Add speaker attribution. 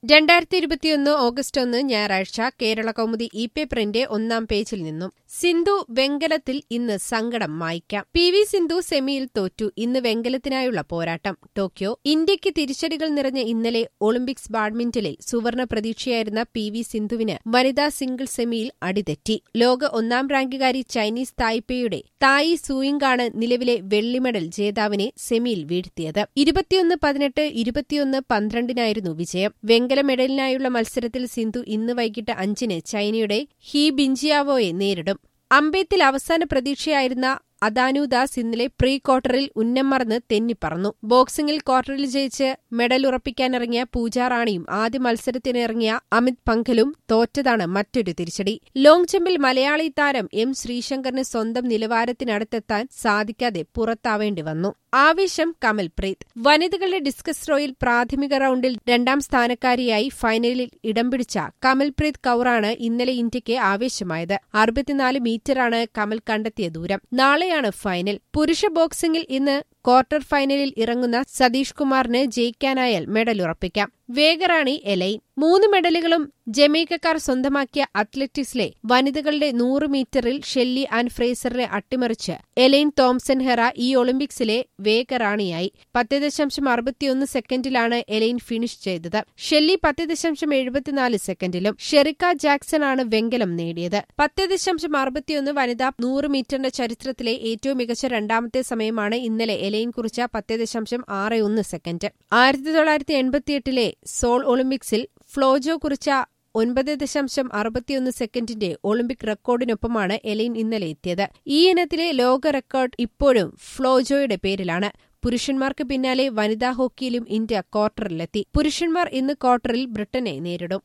Speaker 1: രണ്ടായിരത്തി ഇരുപത്തിയൊന്ന് ഓഗസ്റ്റ് ഒന്ന് ഞായറാഴ്ച കേരള കൗമുദി ഇ പേപ്പറിന്റെ ഒന്നാം പേജിൽ നിന്നും സിന്ധു വെങ്കലത്തിൽ ഇന്ന് സങ്കടം മായ്ക്കാം പി വി സിന്ധു സെമിയിൽ തോറ്റു ഇന്ന് വെങ്കലത്തിനായുള്ള പോരാട്ടം ടോക്കിയോ ഇന്ത്യയ്ക്ക് തിരിച്ചടികൾ നിറഞ്ഞ ഇന്നലെ ഒളിമ്പിക്സ് ബാഡ്മിന്റണിൽ സുവർണ പ്രതീക്ഷയായിരുന്ന പി വി സിന്ധുവിന് വനിതാ സിംഗിൾ സെമിയിൽ അടിതെറ്റി ലോക ഒന്നാം റാങ്കുകാരി ചൈനീസ് തായ്പേയുടെ തായി സൂയിങ്കാണ് നിലവിലെ വെള്ളി മെഡൽ ജേതാവിനെ സെമിയിൽ വീഴ്ത്തിയത് ഇരുപത്തിയൊന്ന് പതിനെട്ട് ഇരുപത്തിയൊന്ന് പന്ത്രണ്ടിനായിരുന്നു വിജയം വെങ്കല മെഡലിനായുള്ള മത്സരത്തിൽ സിന്ധു ഇന്ന് വൈകിട്ട് അഞ്ചിന് ചൈനയുടെ ഹി ബിഞ്ചിയാവോയെ നേരിടും അമ്പെയ്ത്തിൽ അവസാന പ്രതീക്ഷയായിരുന്ന അദാനുദാസ് ഇന്നലെ പ്രീ ക്വാർട്ടറിൽ ഉന്നം മറന്ന് തെന്നിപ്പറന്നു ബോക്സിംഗിൽ ക്വാർട്ടറിൽ ജയിച്ച് മെഡൽ ഉറപ്പിക്കാനിറങ്ങിയ പൂജാ റാണിയും ആദ്യ മത്സരത്തിനിറങ്ങിയ അമിത് പങ്കലും തോറ്റതാണ് മറ്റൊരു തിരിച്ചടി ലോങ് ജമ്പിൽ മലയാളി താരം എം ശ്രീശങ്കറിന് സ്വന്തം നിലവാരത്തിനടുത്തെത്താൻ സാധിക്കാതെ പുറത്താവേണ്ടി വന്നു ആവേശം കമൽപ്രീത് വനിതകളുടെ ഡിസ്കസ് ത്രോയിൽ പ്രാഥമിക റൌണ്ടിൽ രണ്ടാം സ്ഥാനക്കാരിയായി ഫൈനലിൽ ഇടം പിടിച്ച കമൽപ്രീത് കൌറാണ് ഇന്നലെ ഇന്ത്യയ്ക്ക് ആവേശമായത് അറുപത്തിനാല് മീറ്ററാണ് കമൽ കണ്ടെത്തിയ ദൂരം നാളെയാണ് ഫൈനൽ പുരുഷ ബോക്സിംഗിൽ ഇന്ന് ക്വാർട്ടർ ഫൈനലിൽ ഇറങ്ങുന്ന സതീഷ് കുമാറിന് ജയിക്കാനായാൽ മെഡൽ ഉറപ്പിക്കാം വേഗറാണി എലൈൻ മൂന്ന് മെഡലുകളും ജമൈക്കക്കാർ സ്വന്തമാക്കിയ അത്ലറ്റിക്സിലെ വനിതകളുടെ നൂറ് മീറ്ററിൽ ഷെല്ലി ആൻഡ് ഫ്രേസറിനെ അട്ടിമറിച്ച് എലൈൻ തോംസൺ ഹെറ ഈ ഒളിമ്പിക്സിലെ വേഗറാണിയായി പത്ത് ദശാംശം അറുപത്തിയൊന്ന് സെക്കൻഡിലാണ് എലൈൻ ഫിനിഷ് ചെയ്തത് ഷെല്ലി പത്ത് ദശാംശം എഴുപത്തിനാല് സെക്കൻഡിലും ഷെറിക്ക ജാക്സൺ ആണ് വെങ്കലം നേടിയത് പത്ത് ദശാംശം അറുപത്തിയൊന്ന് വനിതാ നൂറ് മീറ്ററിന്റെ ചരിത്രത്തിലെ ഏറ്റവും മികച്ച രണ്ടാമത്തെ സമയമാണ് ഇന്നലെ എലൈൻ കുറിച്ച പത്ത് ദശാംശം ആറ് ഒന്ന് സെക്കൻഡ് ആയിരത്തി തൊള്ളായിരത്തി എൺപത്തിയെട്ടിലെ സോൾ ഒളിമ്പിക്സിൽ ഫ്ലോജോ കുറിച്ച ഒൻപത് ദശാംശം അറുപത്തിയൊന്ന് സെക്കൻഡിന്റെ ഒളിമ്പിക് റെക്കോർഡിനൊപ്പമാണ് എലൈൻ ഇന്നലെ എത്തിയത് ഈ ഇനത്തിലെ ലോക റെക്കോർഡ് ഇപ്പോഴും ഫ്ലോജോയുടെ പേരിലാണ് പുരുഷന്മാർക്ക് പിന്നാലെ വനിതാ ഹോക്കിയിലും ഇന്ത്യ ക്വാർട്ടറിലെത്തി പുരുഷന്മാർ ഇന്ന് ക്വാർട്ടറിൽ ബ്രിട്ടനെ നേരിടും